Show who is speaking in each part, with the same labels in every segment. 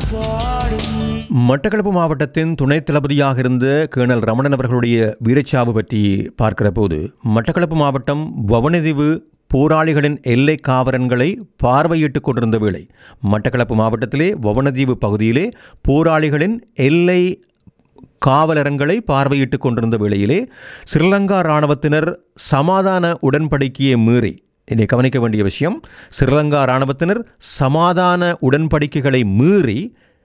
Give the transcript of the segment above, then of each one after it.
Speaker 1: மட்டக்களப்பு மாவட்டத்தின் துணைத் தளபதியாக இருந்த கேர்னல் ரமணன் அவர்களுடைய வீரச்சாவு பற்றி பார்க்கிற போது மட்டக்களப்பு மாவட்டம் வவனதீவு போராளிகளின் எல்லை காவலன்களை பார்வையிட்டுக் கொண்டிருந்த வேளை மட்டக்களப்பு மாவட்டத்திலே வவனதீவு பகுதியிலே போராளிகளின் எல்லை காவலரங்களை பார்வையிட்டுக் கொண்டிருந்த வேளையிலே ஸ்ரீலங்கா இராணுவத்தினர் சமாதான உடன்படிக்கையை மீறி இதை கவனிக்க வேண்டிய விஷயம் ஸ்ரீலங்கா இராணுவத்தினர் சமாதான உடன்படிக்கைகளை மீறி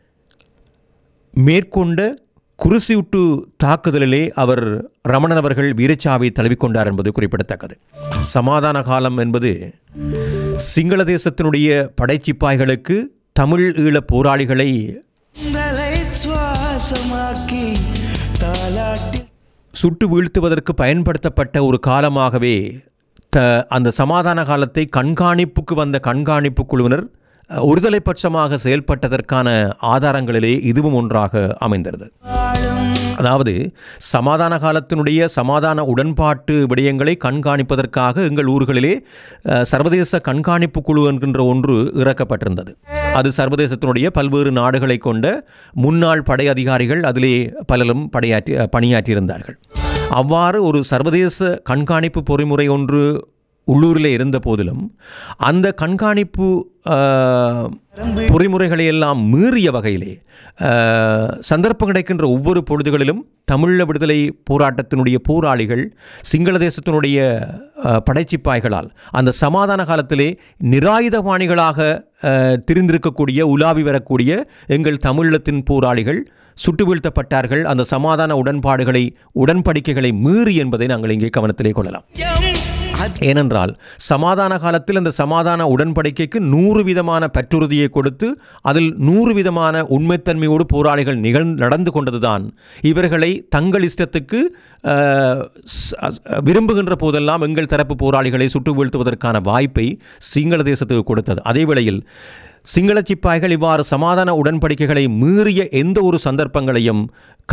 Speaker 1: மேற்கொண்ட குருசியுட்டு தாக்குதலிலே அவர் ரமணன் அவர்கள் வீரச்சாவை தழுவிக்கொண்டார் என்பது குறிப்பிடத்தக்கது சமாதான காலம் என்பது சிங்கள தேசத்தினுடைய படைச்சிப்பாய்களுக்கு தமிழ் ஈழ போராளிகளை
Speaker 2: உங்களை சுவாசமாக்கி தாலாட்டி
Speaker 1: சுட்டு வீழ்த்துவதற்கு பயன்படுத்தப்பட்ட ஒரு காலமாகவே த அந்த சமாதான காலத்தை கண்காணிப்புக்கு வந்த கண்காணிப்பு குழுவினர் அஹ், ஒருதலை பட்சமாக செயல்பட்டதற்கான ஆதாரங்களிலே இதுவும் ஒன்றாக அமைந்திருந்தது அதாவது சமாதான காலத்தினுடைய சமாதான உடன்பாட்டு விடயங்களை கண்காணிப்பதற்காக எங்கள் ஊர்களிலே அஹ், சர்வதேச கண்காணிப்பு குழு என்கின்ற ஒன்று இறக்கப்பட்டிருந்தது அது சர்வதேசத்தினுடைய பல்வேறு நாடுகளை கொண்ட முன்னாள் படை அதிகாரிகள் அதிலே பலரும் படையாற்றி அஹ், பணியாற்றியிருந்தார்கள் அவ்வாறு ஒரு சர்வதேச கண்காணிப்பு பொறிமுறை ஒன்று உள்ளூரில் இருந்த போதிலும் அந்த கண்காணிப்பு அஹ், பொறிமுறைகளை எல்லாம் மீறிய வகையிலே அஹ், சந்தர்ப்பம் கிடைக்கின்ற ஒவ்வொரு பொழுதுகளிலும் தமிழீழ விடுதலை போராட்டத்தினுடைய போராளிகள் சிங்கள தேசத்தினுடைய அஹ், படைச்சிப்பாய்களால் அந்த சமாதான காலத்திலே நிராயுதபாணிகளாக அஹ், திரிந்திருக்கக்கூடிய உலாவி வரக்கூடிய எங்கள் தமிழீழத்தின் போராளிகள் சுட்டு வீழ்த்தப்பட்டார்கள் அந்த சமாதான உடன்பாடுகளை உடன்படிக்கைகளை மீறி என்பதை நாங்கள் இங்கே கவனத்திலே கொள்ளலாம் ஏனென்றால் சமாதான காலத்தில் அந்த சமாதான உடன்படிக்கைக்கு நூறு விதமான பற்றுறுதியை கொடுத்து அதில் நூறு விதமான உண்மைத்தன்மையோடு போராளிகள் நிகழ் நடந்து கொண்டதுதான் இவர்களை தங்கள் இஷ்டத்துக்கு அஹ், ஸ்- அஸ்- விரும்புகின்ற போதெல்லாம் எங்கள் தரப்பு போராளிகளை சுட்டு வீழ்த்துவதற்கான வாய்ப்பை சிங்கள தேசத்துக்கு கொடுத்தது அதே வேளையில் சிங்கள சிப்பாய்கள் இவ்வாறு சமாதான உடன்படிக்கைகளை மீறிய எந்த ஒரு சந்தர்ப்பங்களையும்